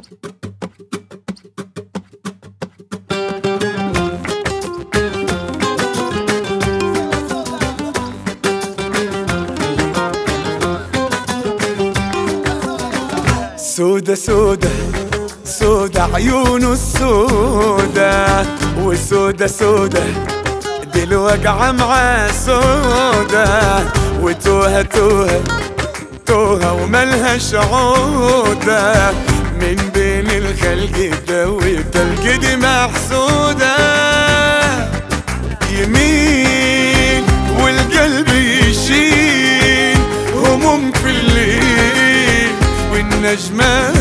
سودة سودة سودة عيونه السودة وسودة سودة دي الوقعة مع سودة وتوهة توهة توهة وملهاش عودة من بين الخلق دويت القدي محسودة يمين والقلب يشيل هموم في الليل والنجمة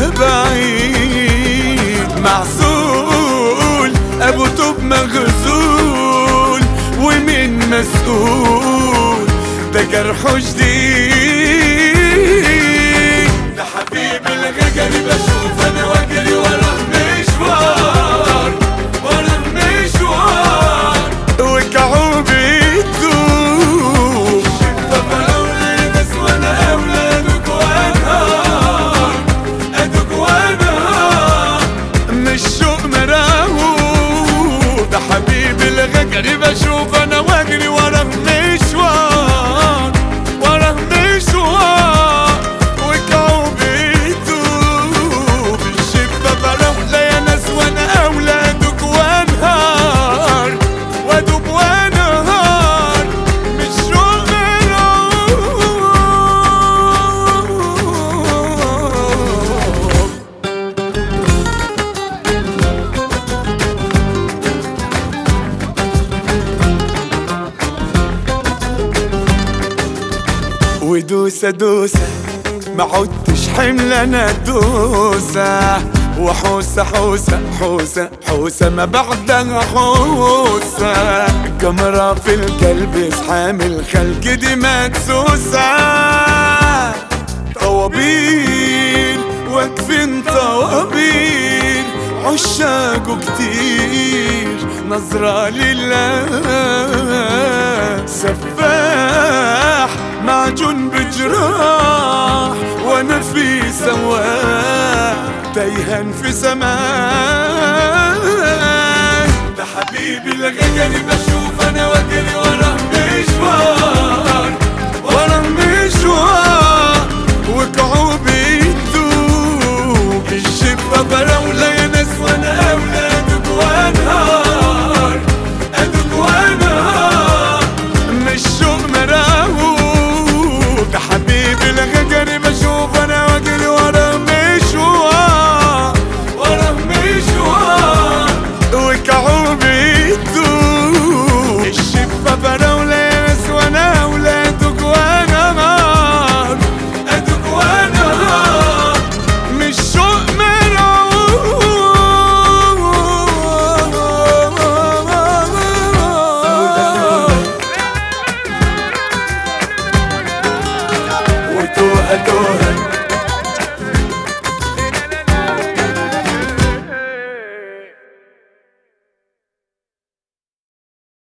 بعيد معسول أبو توب مغزول ومين مسؤول ده جرحه جديد ده حبيب الغجري بشوف أنا واجري وراه مشوار وراه مشوار وكعوبي تدوب طب أولى بس وأنا أولادك وأنهار أدك وأنهار مش شوق مراهو ده حبيبي الغجري بشوف أنا واجري وراه مشوار وراه مشوار وكعوبي تدوب الشبة بروح يا ناس وأنا أولادك وأنهار وأدوب وأنهار مش شوق مراهو ودوسة دوسة ما عدتش حمل انا دوسة وحوسة حوسة حوسة حوسة ما بعدها حوسة كاميرا في القلب اصحام الخلق دي مدسوسة طوابير واقفين طوابير عشاقه كتير نظرة لله سفاح معجون بجراح وانا في سواح تايهان في سماء ده حبيبي الغجري بشوف انا واجري وراه مشوار